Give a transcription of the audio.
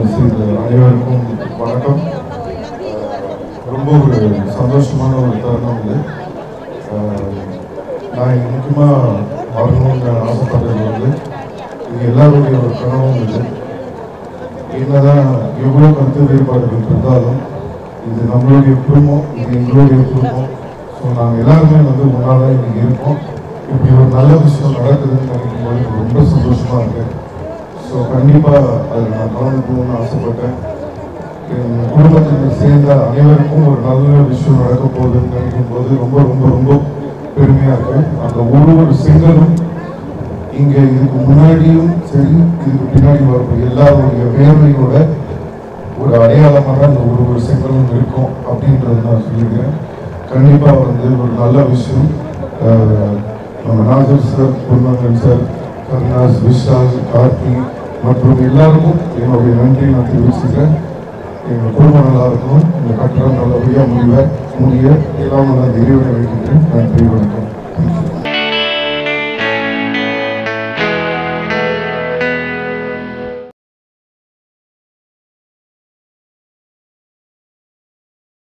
செய்த அனைவருக்கும் வணக்கம் ரொம்ப ஒரு சந்தோஷமான ஒரு தருணம் இது அஹ், நான் இங்க முக்கியமாக வரணும்னு ஆசைப்பட்டது வந்து இது எல்லாருடைய ஒரு கனவும் இது என்னதான் எவ்வளோ கருத்து வேறுபாடுகள் இருந்தாலும் இது நம்மளுடைய குடும்பம் இது எங்களுடைய குடும்பம் ஸோ நாங்கள் எல்லாருமே வந்து ஒன்றா தான் இன்னைக்கு இருக்கோம் இப்படி ஒரு நல்ல விஷயம் நடக்குதுன்னு நினைக்கும் போது எனக்கு ரொம்ப சந்தோஷமா இருக்கு ஸோ கண்டிப்பாக அதில் நான் கலந்துக்கணும்னு ஆசைப்பட்டேன் என் குடும்பத்தில் சேர்ந்த அனைவருக்கும் ஒரு நல்ல விஷயம் நடக்க போகுதுன்னு நினைக்கும் போது ரொம்ப ரொம்ப ரொம்ப பெருமையாக இருக்கு அந்த ஒரு ஒரு செங்கலும் இங்க இதுக்கு முன்னாடியும் சரி இதுக்கு பின்னாடி வரும் எல்லாருடைய வேர்வையோட ஒரு அடையாளமாக தான் இந்த ஒரு ஒரு செங்கலும் இருக்கும் அப்படின்றத நான் சொல்லிக்கிறேன் கண்டிப்பா வந்து ஒரு நல்ல விஷயம் அஹ், நம்ம நாசர் சார் பொன்னங்கன் சார் கருணாஸ் விஷால் கார்த்தி மற்றும் எல்லாருக்கும் என்னுடைய நன்றி நான் தெரிவிச்சுக்கிறேன் எங்கள் குடும்பம் நல்லா இருக்கணும் இந்த கட்டடம் நல்லபடியாக முடிவ முடிய எல்லாம் நான் இறைவனை வைக்கின்றேன் நன்றி வணக்கம்